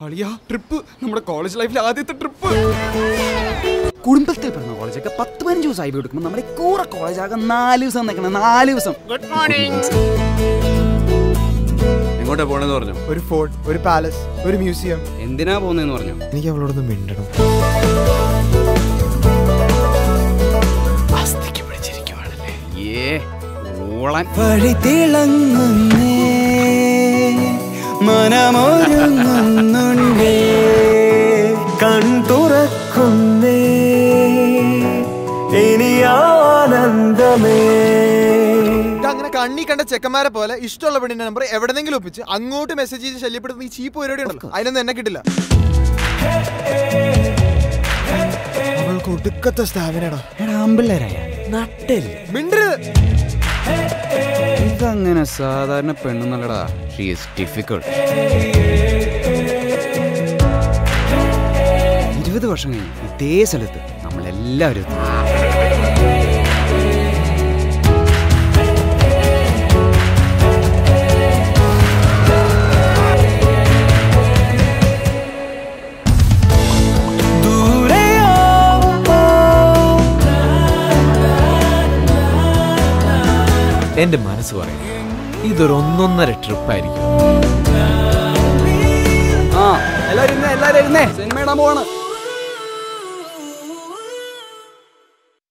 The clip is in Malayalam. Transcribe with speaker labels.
Speaker 1: അളിയാ ട്രിപ്പ് നമ്മുടെ കോളേജ് ലൈഫിലെ ആദ്യത്തെ ട്രിപ്പ്
Speaker 2: കുടുംബത്തിൽ പിറന്ന കോളേജൊക്കെ പത്ത് പതിനഞ്ച് ദിവസം ആയി കൊടുക്കുമ്പോൾ നമ്മുടെ കൂറ കോളേജ് ആകെ നാല് ദിവസം നിൽക്കണം നാല് ദിവസം
Speaker 1: ഗുഡ് മോർണിംഗ്
Speaker 3: എങ്ങോട്ടാ പോണെന്ന് പറഞ്ഞു
Speaker 4: ഒരു ഫോർട്ട് ഒരു പാലസ് ഒരു മ്യൂസിയം
Speaker 3: എന്തിനാ പോകുന്നതെന്ന് പറഞ്ഞു
Speaker 4: എനിക്ക് അവളോടൊന്ന് മിണ്ടണം
Speaker 3: ഏ ഓളൻ
Speaker 2: വഴി തിളങ്ങുന്നേ മനമൊരുങ്ങുന്നുണ്ടേ
Speaker 5: കൺ തുറക്കുന്നേ ഇനി ആനന്ദമേ
Speaker 4: അങ്ങനെ കണ്ണി കണ്ട ചെക്കന്മാരെ പോലെ ഇഷ്ടമുള്ള പെണ്ണിന്റെ നമ്പർ എവിടെന്നെങ്കിലും ഒപ്പിച്ച് അങ്ങോട്ട് മെസ്സേജ് ചെയ്ത് ശല്യപ്പെടുന്ന ഈ ചീപ്പ് പരിപാടി ഉണ്ടല്ലോ അതിനൊന്നും എന്നെ കിട്ടില്ല അവൾക്ക് ഒടുക്കത്തെ സ്ഥാപനടാ
Speaker 2: എടാ അമ്പിള്ളേരായ
Speaker 4: മിണ്ടരുത്
Speaker 3: ഇതങ്ങനെ സാധാരണ പെണ്ണുന്നല്ലടാ ഷീ ഈസ് ഡിഫിക്കൾട്ട് ഇരുപത് വർഷം കഴിഞ്ഞ് ഇതേ സ്ഥലത്ത് നമ്മളെല്ലാവരും എത്തും.
Speaker 5: എന്റെ മനസ്സ് പറയും ഇതൊരു ഒന്നൊന്നര ട്രിപ്പായിരിക്കും
Speaker 2: ആ എല്ലാരും ഇരുന്നേ എല്ലാരും ഇരുന്നേ സിനിമ ഇടാൻ പോവാണ്